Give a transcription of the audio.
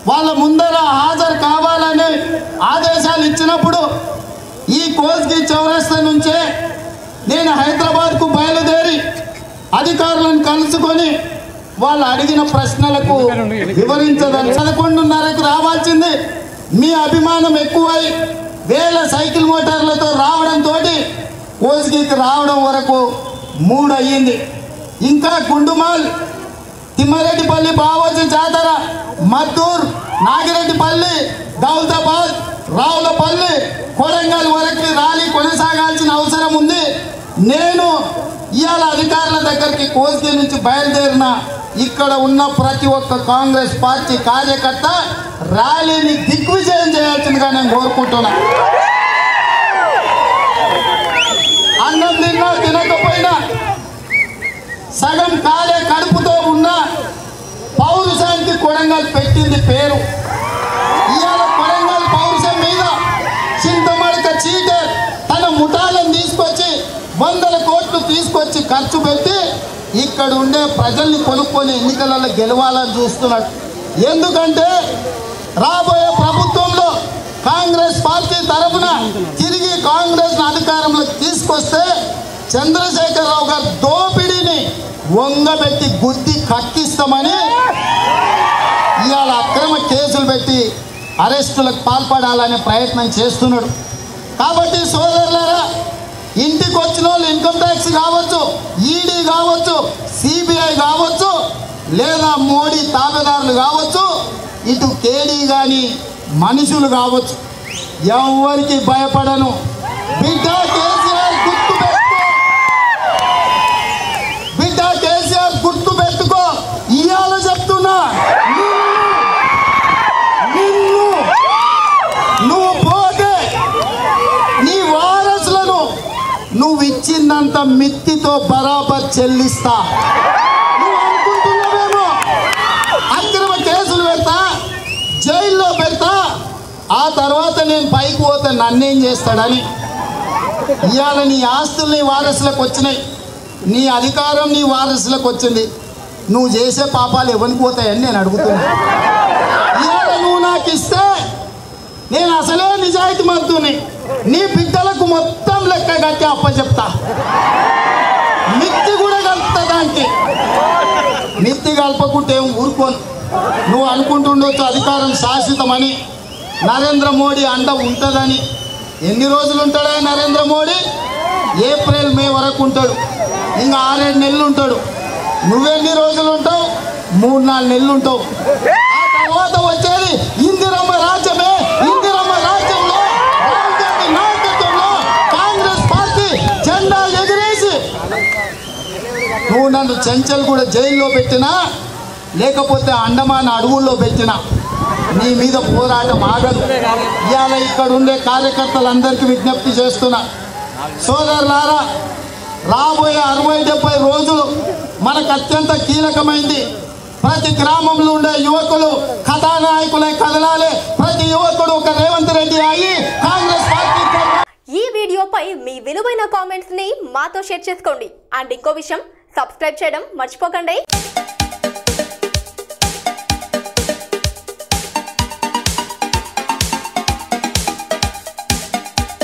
వాళ్ళ ముందర హాజరు కావాలని ఆదేశాలు ఇచ్చినప్పుడు ఈ కోస్గి చౌరస్తా నుంచే నేను హైదరాబాద్కు బయలుదేరి అధికారులను కలుసుకొని వాళ్ళు అడిగిన ప్రశ్నలకు వివరించదని పదకొండున్నరకు రావాల్సింది మీ అభిమానం ఎక్కువై వేల సైకిల్ మోటార్లతో రావడంతో కోస్గికి రావడం వరకు మూడు అయ్యింది ఇంకా గుండుమాల్ తిమ్మారెడ్డిపల్లి బావోజీ జాతర మద్దూర్ నాగిరెడ్డిపల్లి దౌలతాబాద్ రావులపల్లి కొడంగల్ వరకు ర్యాలీ కొనసాగాల్సిన అవసరం ఉంది నేను ఇవాళ అధికారుల దగ్గరికి కోస్గి నుంచి బయలుదేరిన ఇక్కడ ఉన్న ప్రతి ఒక్క కాంగ్రెస్ పార్టీ కార్యకర్త ర్యాలీని దిగ్విజయం చేయాల్సిందిగా నేను కోరుకుంటున్నా అన్నం తిన్నా తినకపోయినా సగం కాలే కడుపుతో ఉన్న పౌరుషానికి కొడంగల్ పెట్టింది పేరు ఇవాళ కొడంగల్ పౌరుషం మీద చింతమడక చీటర్ తన ముఠాలను తీసుకొచ్చి వందల కోట్లు తీసుకొచ్చి ఖర్చు పెట్టి ఇక్కడ ఉండే ప్రజల్ని కొనుక్కొని ఎన్నికలలో గెలవాలని చూస్తున్నాడు ఎందుకంటే రాబోయే ప్రభుత్వంలో కాంగ్రెస్ పార్టీ తరఫున తిరిగి కాంగ్రెస్ అధికారంలోకి తీసుకొస్తే చంద్రశేఖరరావు గారు దోపిడీని వంగబెట్టి గుద్ది కక్కిస్తామని ఇవాళ అక్రమ కేసులు పెట్టి అరెస్టులకు పాల్పడాలనే ప్రయత్నం చేస్తున్నాడు కాబట్టి సోదరులారా ఇంటికి వచ్చిన వాళ్ళు ఇన్కమ్ ట్యాక్స్ కావచ్చు ఈడీ కావచ్చు సిబిఐ కావచ్చు లేదా మోడీ తాబేదారులు కావచ్చు ఇటు కేడీ కానీ మనుషులు కావచ్చు ఎవరికి భయపడను బిడ్డ కేసీఆర్ గుర్తు పెట్టుకో బిడ్డ కేసీఆర్ గుర్తు పెట్టుకో ఇవాళ చెప్తున్నా నిన్ను నువ్వు పోతే నీ వారసులను నువ్వు ఇచ్చిందంత మిత్తితో బరాబర్ చెల్లిస్తా నువ్వు అనుకుంటున్నావేమో అక్రమ కేసులు పెడతా జైల్లో పెడతా ఆ తర్వాత నేను పైకి పోతే నన్నేం చేస్తాడని ఇవాళ నీ ఆస్తులు నీ వారసులకు వచ్చినాయి నీ అధికారం నీ వారసులకు వచ్చింది నువ్వు చేసే పాపాలు ఎవరికి పోతాయని నేను అడుగుతున్నా ఇవాళ నువ్వు నాకు ఇస్తే నేను అసలే నిజాయితీ మంతుని నీ బిడ్డలకు మొత్తం లెక్క కట్టి అప్పచెప్తా మిత్తి కూడా కలుపుతా దానికి మిత్తి కలపకుంటే ఏం ఊరుకోను నువ్వు అనుకుంటుండొచ్చు అధికారం శాశ్వతమని నరేంద్ర మోడీ అండ ఉంటుందని ఎన్ని రోజులు ఉంటాడా నరేంద్ర మోడీ ఏప్రిల్ మే వరకు ఉంటాడు ఇంకా ఆరేడు నెలలు ఉంటాడు నువ్వెన్ని రోజులు ఉంటావు మూడు నాలుగు నెలలు ఉంటావు ఆ తర్వాత వచ్చేది ఇందిరమ్మ రాజ్యమే ఇందిరమ్మ రాజ్యంలో రాహుల్ గాంధీ నాయకత్వంలో కాంగ్రెస్ పార్టీ జెండా ఎగిరేసి నువ్వు నన్ను చెంచల్ కూడా జైల్లో పెట్టినా లేకపోతే అండమాన్ అడవుల్లో పెట్టినా నీ మీద పోరాటం ఆగదు ఇవాళ ఇక్కడ ఉండే కార్యకర్తలందరికీ విజ్ఞప్తి చేస్తున్నా సోదరులారా రాబోయే అరవై డెబ్బై రోజులు మనకు అత్యంత కీలకమైంది ప్రతి గ్రామంలో ఉండే యువకులు కథానాయకులై కదలాలి ప్రతి యువకుడు ఒక రేవంత్ రెడ్డి అయ్యి కాంగ్రెస్ పార్టీ ఈ వీడియోపై మీ విలువైన కామెంట్స్ ని మాతో షేర్ చేసుకోండి అండ్ ఇంకో విషయం సబ్స్క్రైబ్ చేయడం మర్చిపోకండి